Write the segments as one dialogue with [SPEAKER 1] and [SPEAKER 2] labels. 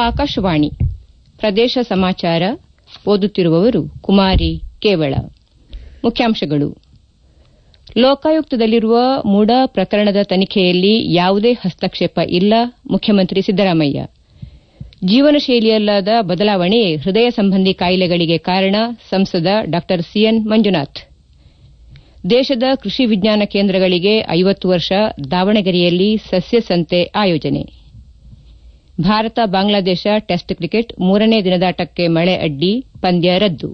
[SPEAKER 1] ಆಕಾಶವಾಣಿ ಪ್ರದೇಶ ಸಮಾಚಾರ ಓದುತ್ತಿರುವವರು ಕುಮಾರಿ ಕೇವಳ ಮುಖ್ಯಾಂಶಗಳು ಲೋಕಾಯುಕ್ತದಲ್ಲಿರುವ ಮುಡಾ ಪ್ರಕರಣದ ತನಿಖೆಯಲ್ಲಿ ಯಾವುದೇ ಹಸ್ತಕ್ಷೇಪ ಇಲ್ಲ ಮುಖ್ಯಮಂತ್ರಿ ಸಿದ್ದರಾಮಯ್ಯ ಜೀವನಶೈಲಿಯಲ್ಲಾದ ಬದಲಾವಣೆಯೇ ಹೃದಯ ಸಂಬಂಧಿ ಕಾಯಿಲೆಗಳಿಗೆ ಕಾರಣ ಸಂಸದ ಡಾ ಸಿಎನ್ ಮಂಜುನಾಥ್ ದೇಶದ ಕೃಷಿ ವಿಜ್ಞಾನ ಕೇಂದ್ರಗಳಿಗೆ ಐವತ್ತು ವರ್ಷ ದಾವಣಗೆರೆಯಲ್ಲಿ ಸಸ್ಯ ಸಂತೆ ಆಯೋಜನೆ ಭಾರತ ಬಾಂಗ್ಲಾದೇಶ ಟೆಸ್ಟ್ ಕ್ರಿಕೆಟ್ ಮೂರನೇ ದಿನದಾಟಕ್ಕೆ ಮಳೆ ಅಡ್ಡಿ ಪಂದ್ಯ ರದ್ದು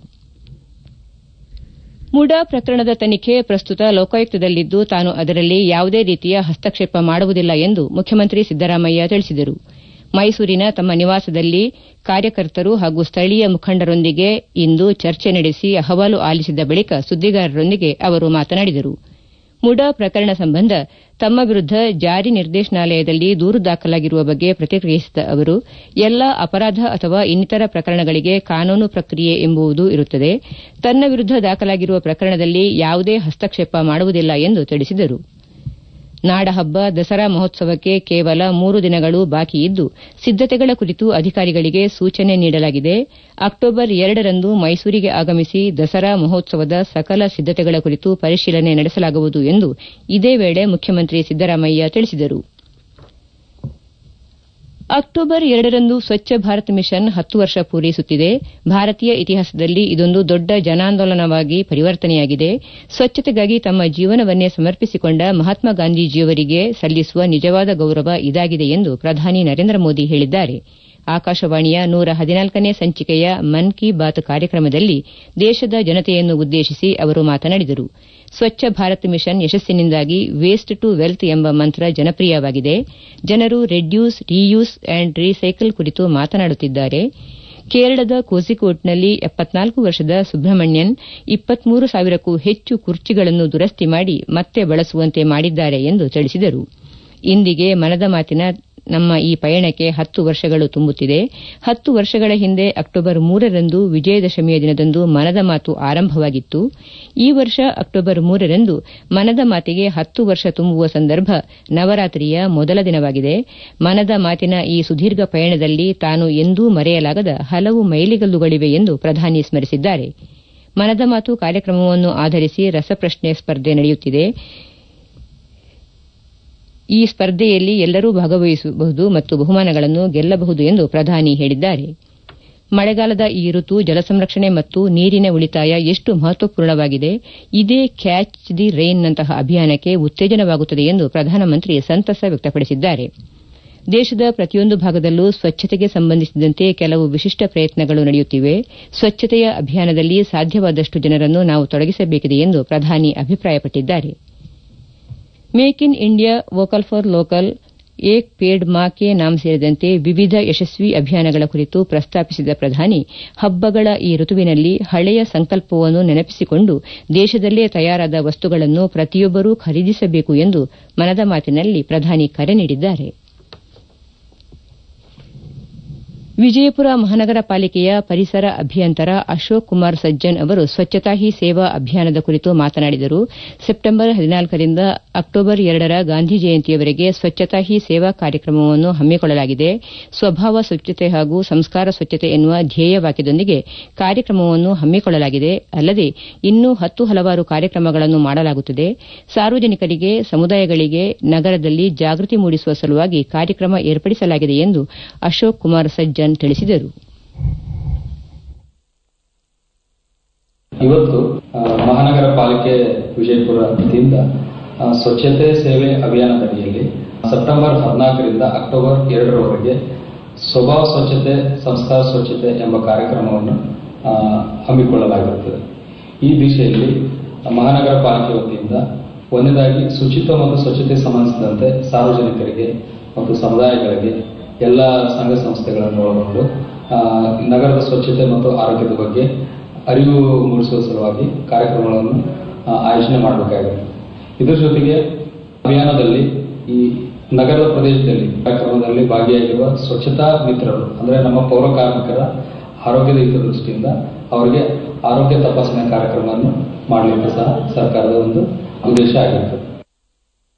[SPEAKER 1] ಮುಡಾ ಪ್ರಕರಣದ ತನಿಖೆ ಪ್ರಸ್ತುತ ಲೋಕಾಯುಕ್ತದಲ್ಲಿದ್ದು ತಾನು ಅದರಲ್ಲಿ ಯಾವುದೇ ರೀತಿಯ ಹಸ್ತಕ್ಷೇಪ ಮಾಡುವುದಿಲ್ಲ ಎಂದು ಮುಖ್ಯಮಂತ್ರಿ ಸಿದ್ದರಾಮಯ್ಯ ತಿಳಿಸಿದರು ಮೈಸೂರಿನ ತಮ್ಮ ನಿವಾಸದಲ್ಲಿ ಕಾರ್ಯಕರ್ತರು ಹಾಗೂ ಸ್ಥಳೀಯ ಮುಖಂಡರೊಂದಿಗೆ ಇಂದು ಚರ್ಚೆ ನಡೆಸಿ ಅಹವಾಲು ಆಲಿಸಿದ ಬಳಿಕ ಸುದ್ದಿಗಾರರೊಂದಿಗೆ ಅವರು ಮಾತನಾಡಿದರು ಮುಡಾ ಪ್ರಕರಣ ಸಂಬಂಧ ತಮ್ಮ ವಿರುದ್ದ ಜಾರಿ ನಿರ್ದೇಶನಾಲಯದಲ್ಲಿ ದೂರು ದಾಖಲಾಗಿರುವ ಬಗ್ಗೆ ಪ್ರತಿಕ್ರಿಯಿಸಿದ ಅವರು ಎಲ್ಲಾ ಅಪರಾಧ ಅಥವಾ ಇನ್ನಿತರ ಪ್ರಕರಣಗಳಿಗೆ ಕಾನೂನು ಪ್ರಕ್ರಿಯೆ ಎಂಬುವುದು ಇರುತ್ತದೆ ತನ್ನ ವಿರುದ್ದ ದಾಖಲಾಗಿರುವ ಪ್ರಕರಣದಲ್ಲಿ ಯಾವುದೇ ಹಸ್ತಕ್ಷೇಪ ಮಾಡುವುದಿಲ್ಲ ಎಂದು ತಿಳಿಸಿದರು ನಾಡಹಬ್ಬ ದಸರಾ ಮಹೋತ್ಸವಕ್ಕೆ ಕೇವಲ ಮೂರು ದಿನಗಳು ಬಾಕಿ ಇದ್ದು ಸಿದ್ದತೆಗಳ ಕುರಿತು ಅಧಿಕಾರಿಗಳಿಗೆ ಸೂಚನೆ ನೀಡಲಾಗಿದೆ ಅಕ್ಟೋಬರ್ ಎರಡರಂದು ಮೈಸೂರಿಗೆ ಆಗಮಿಸಿ ದಸರಾ ಮಹೋತ್ಸವದ ಸಕಲ ಸಿದ್ದತೆಗಳ ಕುರಿತು ಪರಿಶೀಲನೆ ನಡೆಸಲಾಗುವುದು ಎಂದು ಇದೇ ವೇಳೆ ಮುಖ್ಯಮಂತ್ರಿ ಸಿದ್ದರಾಮಯ್ಯ ತಿಳಿಸಿದರು ಅಕ್ಟೋಬರ್ ಎರಡರಂದು ಸ್ವಚ್ಛ ಭಾರತ್ ಮಿಷನ್ ಹತ್ತು ವರ್ಷ ಪೂರೈಸುತ್ತಿದೆ ಭಾರತೀಯ ಇತಿಹಾಸದಲ್ಲಿ ಇದೊಂದು ದೊಡ್ಡ ಜನಾಂದೋಲನವಾಗಿ ಪರಿವರ್ತನೆಯಾಗಿದೆ ಸ್ವಚ್ಛತೆಗಾಗಿ ತಮ್ಮ ಜೀವನವನ್ನೇ ಸಮರ್ಪಿಸಿಕೊಂಡ ಮಹಾತ್ಮ ಗಾಂಧೀಜಿಯವರಿಗೆ ಸಲ್ಲಿಸುವ ನಿಜವಾದ ಗೌರವ ಇದಾಗಿದೆ ಎಂದು ಪ್ರಧಾನಿ ನರೇಂದ್ರ ಮೋದಿ ಹೇಳಿದ್ದಾರೆ ಆಕಾಶವಾಣಿಯ ನೂರ ಹದಿನಾಲ್ಕನೇ ಸಂಚಿಕೆಯ ಮನ್ ಕಿ ಬಾತ್ ಕಾರ್ಯಕ್ರಮದಲ್ಲಿ ದೇಶದ ಜನತೆಯನ್ನು ಉದ್ದೇಶಿಸಿ ಅವರು ಮಾತನಾಡಿದರು ಸ್ವಚ್ಛ ಭಾರತ್ ಮಿಷನ್ ಯಶಸ್ಸಿನಿಂದಾಗಿ ವೇಸ್ಟ್ ಟು ವೆಲ್ತ್ ಎಂಬ ಮಂತ್ರ ಜನಪ್ರಿಯವಾಗಿದೆ ಜನರು ರೆಡ್ಯೂಸ್ ರೀಯೂಸ್ ಅಂಡ್ ರೀಸೈಕಲ್ ಕುರಿತು ಮಾತನಾಡುತ್ತಿದ್ದಾರೆ ಕೇರಳದ ಕೋಝಿಕೋಡ್ನಲ್ಲಿ ಎಪ್ಪತ್ನಾಲ್ಕು ವರ್ಷದ ಸುಬ್ರಹ್ಮಣ್ಯನ್ ಇಪ್ಪತ್ಮೂರು ಸಾವಿರಕ್ಕೂ ಹೆಚ್ಚು ಕುರ್ಚಿಗಳನ್ನು ದುರಸ್ತಿ ಮಾಡಿ ಮತ್ತೆ ಬಳಸುವಂತೆ ಮಾಡಿದ್ದಾರೆ ಎಂದು ತಿಳಿಸಿದರು ಇಂದಿಗೆ ಮನದ ಮಾತಿನ ನಮ್ಮ ಈ ಪಯಣಕ್ಕೆ ಹತ್ತು ವರ್ಷಗಳು ತುಂಬುತ್ತಿದೆ ಹತ್ತು ವರ್ಷಗಳ ಹಿಂದೆ ಅಕ್ಟೋಬರ್ ಮೂರರಂದು ವಿಜಯದಶಮಿಯ ದಿನದಂದು ಮನದ ಮಾತು ಆರಂಭವಾಗಿತ್ತು ಈ ವರ್ಷ ಅಕ್ಟೋಬರ್ ಮೂರರಂದು ಮನದ ಮಾತಿಗೆ ಹತ್ತು ವರ್ಷ ತುಂಬುವ ಸಂದರ್ಭ ನವರಾತ್ರಿಯ ಮೊದಲ ದಿನವಾಗಿದೆ ಮನದ ಮಾತಿನ ಈ ಸುದೀರ್ಘ ಪಯಣದಲ್ಲಿ ತಾನು ಎಂದೂ ಮರೆಯಲಾಗದ ಹಲವು ಮೈಲಿಗಲ್ಲುಗಳಿವೆ ಎಂದು ಪ್ರಧಾನಿ ಸ್ಮರಿಸಿದ್ದಾರೆ ಮನದ ಮಾತು ಕಾರ್ಯಕ್ರಮವನ್ನು ಆಧರಿಸಿ ರಸಪ್ರಶ್ನೆ ಸ್ಪರ್ಧೆ ನಡೆಯುತ್ತಿದೆ ಈ ಸ್ಪರ್ಧೆಯಲ್ಲಿ ಎಲ್ಲರೂ ಭಾಗವಹಿಸಬಹುದು ಮತ್ತು ಬಹುಮಾನಗಳನ್ನು ಗೆಲ್ಲಬಹುದು ಎಂದು ಪ್ರಧಾನಿ ಹೇಳಿದ್ದಾರೆ ಮಳೆಗಾಲದ ಈ ಋತು ಜಲಸಂರಕ್ಷಣೆ ಮತ್ತು ನೀರಿನ ಉಳಿತಾಯ ಎಷ್ಟು ಮಹತ್ವಪೂರ್ಣವಾಗಿದೆ ಇದೇ ಕ್ಯಾಚ್ ದಿ ರೈನ್ನಂತಹ ಅಭಿಯಾನಕ್ಕೆ ಉತ್ತೇಜನವಾಗುತ್ತದೆ ಎಂದು ಪ್ರಧಾನಮಂತ್ರಿ ಸಂತಸ ವ್ಯಕ್ತಪಡಿಸಿದ್ದಾರೆ ದೇಶದ ಪ್ರತಿಯೊಂದು ಭಾಗದಲ್ಲೂ ಸ್ವಚ್ಛತೆಗೆ ಸಂಬಂಧಿಸಿದಂತೆ ಕೆಲವು ವಿಶಿಷ್ಟ ಪ್ರಯತ್ನಗಳು ನಡೆಯುತ್ತಿವೆ ಸ್ವಚ್ಛತೆಯ ಅಭಿಯಾನದಲ್ಲಿ ಸಾಧ್ಯವಾದಷ್ಟು ಜನರನ್ನು ನಾವು ತೊಡಗಿಸಬೇಕಿದೆ ಎಂದು ಪ್ರಧಾನಿ ಅಭಿಪ್ರಾಯಪಟ್ಟಿದ್ದಾರೆ make in India vocal for local Ek Ped Maa Ke Naam ಸೇರಿದಂತೆ ವಿವಿಧ ಯಶಸ್ವಿ ಅಭಿಯಾನಗಳ ಕುರಿತು ಪ್ರಸ್ತಾಪಿಸಿದ ಪ್ರಧಾನಿ ಹಬ್ಬಗಳ ಈ ಋತುವಿನಲ್ಲಿ ಹಳೆಯ ಸಂಕಲ್ಪವನ್ನು ನೆನಪಿಸಿಕೊಂಡು ದೇಶದಲ್ಲೇ ತಯಾರಾದ ವಸ್ತುಗಳನ್ನು ಪ್ರತಿಯೊಬ್ಬರೂ ಖರೀದಿಸಬೇಕು ಎಂದು ಮನದ ಮಾತಿನಲ್ಲಿ ಪ್ರಧಾನಿ ಕರೆ ನೀಡಿದ್ದಾರೆ ವಿಜಯಪುರ ಮಹಾನಗರ ಪಾಲಿಕೆಯ ಪರಿಸರ ಅಭಿಯಂತರ ಅಶೋಕ್ ಕುಮಾರ್ ಸಜ್ಜನ್ ಅವರು ಸ್ವಚ್ಛತಾ ಹಿ ಸೇವಾ ಅಭಿಯಾನದ ಕುರಿತು ಮಾತನಾಡಿದರು ಸೆಪ್ಟೆಂಬರ್ ಹದಿನಾಲ್ಕರಿಂದ ಅಕ್ಟೋಬರ್ ಎರಡರ ಗಾಂಧಿ ಜಯಂತಿಯವರೆಗೆ ಸ್ವಚ್ಛತಾ ಹಿ ಸೇವಾ ಕಾರ್ಯಕ್ರಮವನ್ನು ಹಮ್ಮಿಕೊಳ್ಳಲಾಗಿದೆ ಸ್ವಭಾವ ಸ್ವಚ್ಛತೆ ಹಾಗೂ ಸಂಸ್ಕಾರ ಸ್ವಚ್ಛತೆ ಎನ್ನುವ ಧ್ಯೇಯ ವಾಕ್ಯದೊಂದಿಗೆ ಕಾರ್ಯಕ್ರಮವನ್ನು ಹಮ್ಮಿಕೊಳ್ಳಲಾಗಿದೆ ಅಲ್ಲದೆ ಇನ್ನೂ ಹತ್ತು ಹಲವಾರು ಕಾರ್ಯಕ್ರಮಗಳನ್ನು ಮಾಡಲಾಗುತ್ತದೆ ಸಾರ್ವಜನಿಕರಿಗೆ ಸಮುದಾಯಗಳಿಗೆ ನಗರದಲ್ಲಿ ಜಾಗೃತಿ ಮೂಡಿಸುವ ಸಲುವಾಗಿ ಕಾರ್ಯಕ್ರಮ ಏರ್ಪಡಿಸಲಾಗಿದೆ ಎಂದು ಅಶೋಕ್ ಕುಮಾರ್ ಸಜ್ಜನ್ ತಿಳಿಸಿದರು
[SPEAKER 2] ಇವತ್ತು ಮಹಾನಗರ ಪಾಲಿಕೆ ವಿಜಯಪುರ ವತಿಯಿಂದ ಸ್ವಚ್ಛತೆ ಸೇವೆ ಅಭಿಯಾನದಡಿಯಲ್ಲಿ ಸೆಪ್ಟೆಂಬರ್ ಹದಿನಾಲ್ಕರಿಂದ ಅಕ್ಟೋಬರ್ ಎರಡರವರೆಗೆ ಸ್ವಭಾವ ಸ್ವಚ್ಛತೆ ಸಂಸ್ಕಾರ ಸ್ವಚ್ಛತೆ ಎಂಬ ಕಾರ್ಯಕ್ರಮವನ್ನು ಹಮ್ಮಿಕೊಳ್ಳಲಾಗಿರುತ್ತದೆ ಈ ದಿಶೆಯಲ್ಲಿ ಮಹಾನಗರ ಪಾಲಿಕೆ ವತಿಯಿಂದ ಒಂದನೇದಾಗಿ ಶುಚಿತ್ವ ಮತ್ತು ಸ್ವಚ್ಛತೆ ಸಂಬಂಧಿಸಿದಂತೆ ಸಾರ್ವಜನಿಕರಿಗೆ ಮತ್ತು ಸಮುದಾಯಗಳಿಗೆ ಎಲ್ಲ ಸಂಘ ಸಂಸ್ಥೆಗಳನ್ನು ಒಳಗೊಂಡು ನಗರದ ಸ್ವಚ್ಛತೆ ಮತ್ತು ಆರೋಗ್ಯದ ಬಗ್ಗೆ ಅರಿವು ಮೂಡಿಸುವ ಸಲುವಾಗಿ ಕಾರ್ಯಕ್ರಮಗಳನ್ನು ಆಯೋಜನೆ ಮಾಡಬೇಕಾಗಿದೆ ಇದರ ಜೊತೆಗೆ ಅಭಿಯಾನದಲ್ಲಿ ಈ ನಗರದ ಪ್ರದೇಶದಲ್ಲಿ ಕಾರ್ಯಕ್ರಮದಲ್ಲಿ ಭಾಗಿಯಾಗಿರುವ ಸ್ವಚ್ಛತಾ ಮಿತ್ರರು ಅಂದರೆ ನಮ್ಮ ಪೌರ ಕಾರ್ಮಿಕರ ಆರೋಗ್ಯದ ಹಿತದೃಷ್ಟಿಯಿಂದ ಅವರಿಗೆ ಆರೋಗ್ಯ ತಪಾಸಣೆ ಕಾರ್ಯಕ್ರಮವನ್ನು ಮಾಡಲಿಕ್ಕೆ ಸಹ ಸರ್ಕಾರದ ಒಂದು ಉದ್ದೇಶ ಆಗಿರ್ತದೆ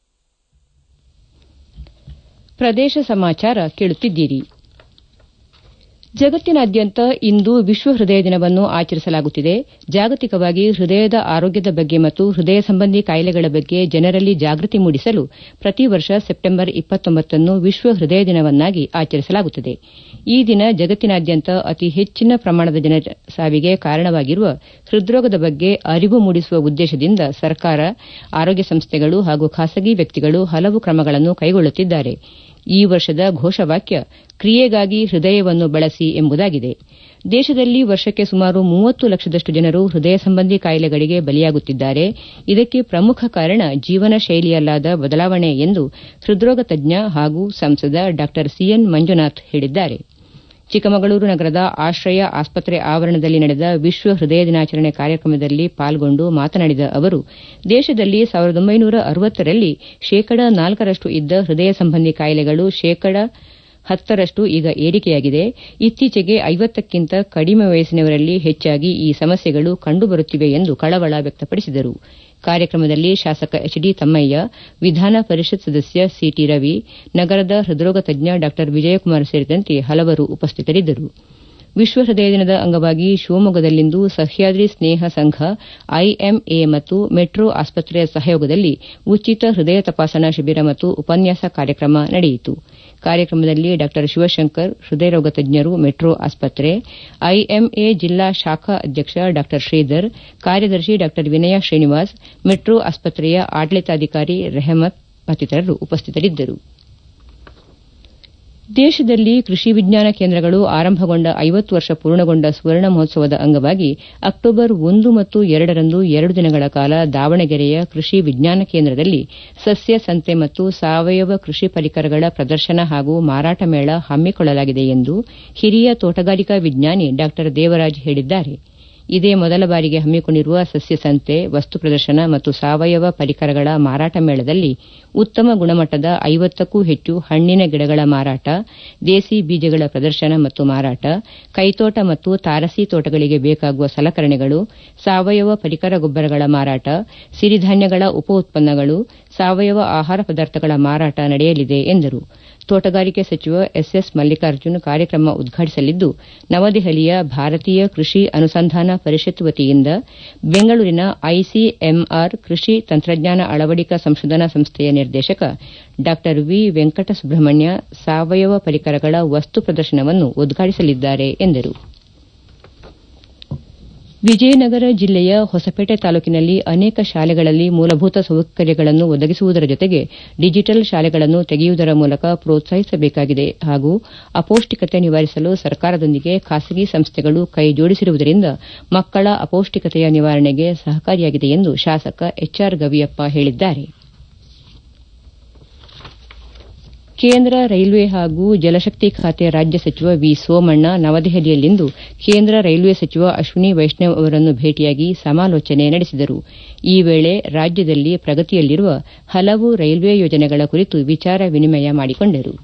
[SPEAKER 1] ಪ್ರದೇಶ ಸಮಾಚಾರ ಕೇಳುತ್ತಿದ್ದೀರಿ ಜಗತ್ತಿನಾದ್ಯಂತ ಇಂದು ವಿಶ್ವ ಹೃದಯ ದಿನವನ್ನು ಆಚರಿಸಲಾಗುತ್ತಿದೆ ಜಾಗತಿಕವಾಗಿ ಹೃದಯದ ಆರೋಗ್ಯದ ಬಗ್ಗೆ ಮತ್ತು ಹೃದಯ ಸಂಬಂಧಿ ಕಾಯಿಲೆಗಳ ಬಗ್ಗೆ ಜನರಲ್ಲಿ ಜಾಗೃತಿ ಮೂಡಿಸಲು ಪ್ರತಿ ವರ್ಷ ಸೆಪ್ಟೆಂಬರ್ ನ್ನು ವಿಶ್ವ ಹೃದಯ ದಿನವನ್ನಾಗಿ ಆಚರಿಸಲಾಗುತ್ತದೆ ಈ ದಿನ ಜಗತ್ತಿನಾದ್ಯಂತ ಅತಿ ಹೆಚ್ಚಿನ ಪ್ರಮಾಣದ ಜನರ ಸಾವಿಗೆ ಕಾರಣವಾಗಿರುವ ಹೃದ್ರೋಗದ ಬಗ್ಗೆ ಅರಿವು ಮೂಡಿಸುವ ಉದ್ದೇಶದಿಂದ ಸರ್ಕಾರ ಆರೋಗ್ಯ ಸಂಸ್ಥೆಗಳು ಹಾಗೂ ಖಾಸಗಿ ವ್ಯಕ್ತಿಗಳು ಹಲವು ಕ್ರಮಗಳನ್ನು ಕೈಗೊಳ್ಳುತ್ತಿದ್ದಾರೆ ಈ ವರ್ಷದ ಘೋಷವಾಕ್ಯ ಕ್ರಿಯೆಗಾಗಿ ಹೃದಯವನ್ನು ಬಳಸಿ ಎಂಬುದಾಗಿದೆ ದೇಶದಲ್ಲಿ ವರ್ಷಕ್ಕೆ ಸುಮಾರು ಮೂವತ್ತು ಲಕ್ಷದಷ್ಟು ಜನರು ಹೃದಯ ಸಂಬಂಧಿ ಕಾಯಿಲೆಗಳಿಗೆ ಬಲಿಯಾಗುತ್ತಿದ್ದಾರೆ ಇದಕ್ಕೆ ಪ್ರಮುಖ ಕಾರಣ ಜೀವನ ಶೈಲಿಯಲ್ಲಾದ ಬದಲಾವಣೆ ಎಂದು ಹೃದ್ರೋಗ ತಜ್ಞ ಹಾಗೂ ಸಂಸದ ಡಾ ಸಿಎನ್ ಮಂಜುನಾಥ್ ಹೇಳಿದ್ದಾರೆ ಚಿಕ್ಕಮಗಳೂರು ನಗರದ ಆಶ್ರಯ ಆಸ್ಪತ್ರೆ ಆವರಣದಲ್ಲಿ ನಡೆದ ವಿಶ್ವ ಹೃದಯ ದಿನಾಚರಣೆ ಕಾರ್ಯಕ್ರಮದಲ್ಲಿ ಪಾಲ್ಗೊಂಡು ಮಾತನಾಡಿದ ಅವರು ದೇಶದಲ್ಲಿ ರಲ್ಲಿ ಶೇಕಡ ನಾಲ್ಕರಷ್ಟು ಇದ್ದ ಹೃದಯ ಸಂಬಂಧಿ ಕಾಯಿಲೆಗಳು ಶೇಕಡ ಹತ್ತರಷ್ಟು ಈಗ ಏರಿಕೆಯಾಗಿದೆ ಇತ್ತೀಚೆಗೆ ಐವತ್ತಕ್ಕಿಂತ ಕಡಿಮೆ ವಯಸ್ಸಿನವರಲ್ಲಿ ಹೆಚ್ಚಾಗಿ ಈ ಸಮಸ್ಯೆಗಳು ಕಂಡುಬರುತ್ತಿವೆ ಎಂದು ಕಳವಳ ವ್ಯಕ್ತಪಡಿಸಿದರು ಕಾರ್ಯಕ್ರಮದಲ್ಲಿ ಶಾಸಕ ಎಚ್ ಡಿ ತಮ್ಮಯ್ಯ ವಿಧಾನ ಪರಿಷತ್ ಸದಸ್ಯ ಸಿಟಿ ರವಿ ನಗರದ ಹೃದ್ರೋಗ ತಜ್ಞ ಡಾ ವಿಜಯಕುಮಾರ್ ಸೇರಿದಂತೆ ಹಲವರು ಉಪಸ್ಥಿತರಿದ್ದರು ವಿಶ್ವ ಹೃದಯ ದಿನದ ಅಂಗವಾಗಿ ಶಿವಮೊಗ್ಗದಲ್ಲಿಂದು ಸಹ್ಯಾದ್ರಿ ಸ್ನೇಹ ಸಂಘ ಐಎಂಎ ಮತ್ತು ಮೆಟ್ರೋ ಆಸ್ಪತ್ರೆಯ ಸಹಯೋಗದಲ್ಲಿ ಉಚಿತ ಹೃದಯ ತಪಾಸಣಾ ಶಿಬಿರ ಮತ್ತು ಉಪನ್ಯಾಸ ಕಾರ್ಯಕ್ರಮ ನಡೆಯಿತು ಕಾರ್ಯಕ್ರಮದಲ್ಲಿ ಡಾ ಶಿವಶಂಕರ್ ಹೃದಯರೋಗ ತಜ್ಞರು ಮೆಟ್ರೋ ಆಸ್ಪತ್ರೆ ಐಎಂಎ ಜಿಲ್ಲಾ ಶಾಖಾ ಅಧ್ಯಕ್ಷ ಡಾ ಶ್ರೀಧರ್ ಕಾರ್ಯದರ್ಶಿ ಡಾ ವಿನಯ ಶ್ರೀನಿವಾಸ್ ಮೆಟ್ರೋ ಆಸ್ಪತ್ರೆಯ ಆಡಳಿತಾಧಿಕಾರಿ ರೆಹಮತ್ ಮತ್ತಿತರರು ಉಪಸ್ಥಿತರಿದ್ದರು ದೇಶದಲ್ಲಿ ಕೃಷಿ ವಿಜ್ಞಾನ ಕೇಂದ್ರಗಳು ಆರಂಭಗೊಂಡ ಐವತ್ತು ವರ್ಷ ಪೂರ್ಣಗೊಂಡ ಸುವರ್ಣ ಮಹೋತ್ಸವದ ಅಂಗವಾಗಿ ಅಕ್ಟೋಬರ್ ಒಂದು ಮತ್ತು ಎರಡರಂದು ಎರಡು ದಿನಗಳ ಕಾಲ ದಾವಣಗೆರೆಯ ಕೃಷಿ ವಿಜ್ಞಾನ ಕೇಂದ್ರದಲ್ಲಿ ಸಸ್ಯ ಸಂತೆ ಮತ್ತು ಸಾವಯವ ಕೃಷಿ ಪರಿಕರಗಳ ಪ್ರದರ್ಶನ ಹಾಗೂ ಮಾರಾಟ ಮೇಳ ಹಮ್ಮಿಕೊಳ್ಳಲಾಗಿದೆ ಎಂದು ಹಿರಿಯ ತೋಟಗಾರಿಕಾ ವಿಜ್ಞಾನಿ ಡಾ ದೇವರಾಜ್ ಹೇಳಿದ್ದಾರೆ ಇದೇ ಮೊದಲ ಬಾರಿಗೆ ಹಮ್ಮಿಕೊಂಡಿರುವ ಸಸ್ಯ ಸಂತೆ ವಸ್ತು ಪ್ರದರ್ಶನ ಮತ್ತು ಸಾವಯವ ಪರಿಕರಗಳ ಮಾರಾಟ ಮೇಳದಲ್ಲಿ ಉತ್ತಮ ಗುಣಮಟ್ಟದ ಐವತ್ತಕ್ಕೂ ಹೆಚ್ಚು ಹಣ್ಣಿನ ಗಿಡಗಳ ಮಾರಾಟ ದೇಸಿ ಬೀಜಗಳ ಪ್ರದರ್ಶನ ಮತ್ತು ಮಾರಾಟ ಕೈತೋಟ ಮತ್ತು ತಾರಸಿ ತೋಟಗಳಿಗೆ ಬೇಕಾಗುವ ಸಲಕರಣೆಗಳು ಸಾವಯವ ಪರಿಕರ ಗೊಬ್ಬರಗಳ ಮಾರಾಟ ಸಿರಿಧಾನ್ಯಗಳ ಉಪ ಉತ್ಪನ್ನಗಳು ಸಾವಯವ ಆಹಾರ ಪದಾರ್ಥಗಳ ಮಾರಾಟ ನಡೆಯಲಿದೆ ಎಂದರು ತೋಟಗಾರಿಕೆ ಸಚಿವ ಎಸ್ಎಸ್ ಮಲ್ಲಿಕಾರ್ಜುನ್ ಕಾರ್ಯಕ್ರಮ ಉದ್ಘಾಟಿಸಲಿದ್ದು ನವದೆಹಲಿಯ ಭಾರತೀಯ ಕೃಷಿ ಅನುಸಂಧಾನ ಪರಿಷತ್ ವತಿಯಿಂದ ಬೆಂಗಳೂರಿನ ಐಸಿಎಂಆರ್ ಕೃಷಿ ತಂತ್ರಜ್ಞಾನ ಅಳವಡಿಕಾ ಸಂಶೋಧನಾ ಸಂಸ್ಥೆಯ ನಿರ್ದೇಶಕ ಡಾ ವಿ ವೆಂಕಟ ಸುಬ್ರಹ್ಮಣ್ಯ ಸಾವಯವ ಪರಿಕರಗಳ ವಸ್ತು ಪ್ರದರ್ಶನವನ್ನು ಉದ್ಘಾಟಿಸಲಿದ್ದಾರೆ ಎಂದರು ವಿಜಯನಗರ ಜಿಲ್ಲೆಯ ಹೊಸಪೇಟೆ ತಾಲೂಕಿನಲ್ಲಿ ಅನೇಕ ಶಾಲೆಗಳಲ್ಲಿ ಮೂಲಭೂತ ಸೌಕರ್ಯಗಳನ್ನು ಒದಗಿಸುವುದರ ಜೊತೆಗೆ ಡಿಜಿಟಲ್ ಶಾಲೆಗಳನ್ನು ತೆಗೆಯುವುದರ ಮೂಲಕ ಪ್ರೋತ್ಸಾಹಿಸಬೇಕಾಗಿದೆ ಹಾಗೂ ಅಪೌಷ್ಟಿಕತೆ ನಿವಾರಿಸಲು ಸರ್ಕಾರದೊಂದಿಗೆ ಖಾಸಗಿ ಸಂಸ್ಥೆಗಳು ಕೈ ಜೋಡಿಸಿರುವುದರಿಂದ ಮಕ್ಕಳ ಅಪೌಷ್ಟಿಕತೆಯ ನಿವಾರಣೆಗೆ ಸಹಕಾರಿಯಾಗಿದೆ ಎಂದು ಶಾಸಕ ಎಚ್ಆರ್ ಗವಿಯಪ್ಪ ಹೇಳಿದ್ದಾರೆ ಕೇಂದ್ರ ರೈಲ್ವೆ ಹಾಗೂ ಜಲಶಕ್ತಿ ಖಾತೆ ರಾಜ್ಯ ಸಚಿವ ವಿ ಸೋಮಣ್ಣ ನವದೆಹಲಿಯಲ್ಲಿಂದು ಕೇಂದ್ರ ರೈಲ್ವೆ ಸಚಿವ ಅಶ್ವಿನಿ ವೈಷ್ಣವ್ ಅವರನ್ನು ಭೇಟಿಯಾಗಿ ಸಮಾಲೋಚನೆ ನಡೆಸಿದರು ಈ ವೇಳೆ ರಾಜ್ಯದಲ್ಲಿ ಪ್ರಗತಿಯಲ್ಲಿರುವ ಹಲವು ರೈಲ್ವೆ ಯೋಜನೆಗಳ ಕುರಿತು ವಿಚಾರ ವಿನಿಮಯ ಮಾಡಿಕೊಂಡರು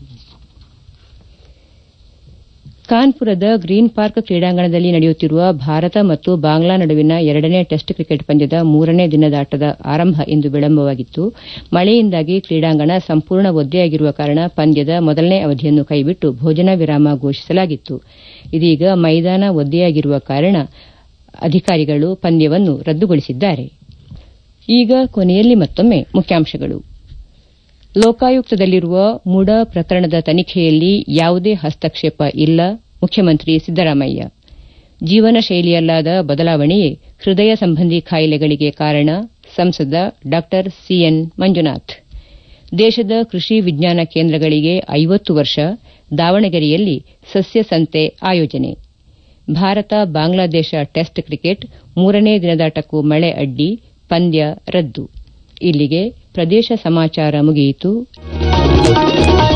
[SPEAKER 1] ಕಾನ್ಪುರದ ಗ್ರೀನ್ ಪಾರ್ಕ್ ಕ್ರೀಡಾಂಗಣದಲ್ಲಿ ನಡೆಯುತ್ತಿರುವ ಭಾರತ ಮತ್ತು ಬಾಂಗ್ಲಾ ನಡುವಿನ ಎರಡನೇ ಟೆಸ್ಟ್ ಕ್ರಿಕೆಟ್ ಪಂದ್ಯದ ಮೂರನೇ ದಿನದಾಟದ ಆರಂಭ ಇಂದು ವಿಳಂಬವಾಗಿತ್ತು ಮಳೆಯಿಂದಾಗಿ ಕ್ರೀಡಾಂಗಣ ಸಂಪೂರ್ಣ ಒದ್ದೆಯಾಗಿರುವ ಕಾರಣ ಪಂದ್ಯದ ಮೊದಲನೇ ಅವಧಿಯನ್ನು ಕೈಬಿಟ್ಟು ಭೋಜನ ವಿರಾಮ ಘೋಷಿಸಲಾಗಿತ್ತು ಇದೀಗ ಮೈದಾನ ಒದ್ದೆಯಾಗಿರುವ ಕಾರಣ ಅಧಿಕಾರಿಗಳು ಪಂದ್ಯವನ್ನು ರದ್ದುಗೊಳಿಸಿದ್ದಾರೆ ಈಗ ಕೊನೆಯಲ್ಲಿ ಮತ್ತೊಮ್ಮೆ ಮುಖ್ಯಾಂಶಗಳು ಲೋಕಾಯುಕ್ತದಲ್ಲಿರುವ ಮುಡ ಪ್ರಕರಣದ ತನಿಖೆಯಲ್ಲಿ ಯಾವುದೇ ಹಸ್ತಕ್ಷೇಪ ಇಲ್ಲ ಮುಖ್ಯಮಂತ್ರಿ ಸಿದ್ದರಾಮಯ್ಯ ಜೀವನ ಶೈಲಿಯಲ್ಲಾದ ಬದಲಾವಣೆಯೇ ಹೃದಯ ಸಂಬಂಧಿ ಕಾಯಿಲೆಗಳಿಗೆ ಕಾರಣ ಸಂಸದ ಡಾ ಸಿಎನ್ ಮಂಜುನಾಥ್ ದೇಶದ ಕೃಷಿ ವಿಜ್ಞಾನ ಕೇಂದ್ರಗಳಿಗೆ ಐವತ್ತು ವರ್ಷ ದಾವಣಗೆರೆಯಲ್ಲಿ ಸಸ್ಯ ಸಂತೆ ಆಯೋಜನೆ ಭಾರತ ಬಾಂಗ್ಲಾದೇಶ ಟೆಸ್ಟ್ ಕ್ರಿಕೆಟ್ ಮೂರನೇ ದಿನದಾಟಕ್ಕೂ ಮಳೆ ಅಡ್ಡಿ ಪಂದ್ಯ ರದ್ದು ಇಲ್ಲಿಗೆ ಪ್ರದೇಶ ಸಮಾಚಾರ ಮುಗಿಯಿತು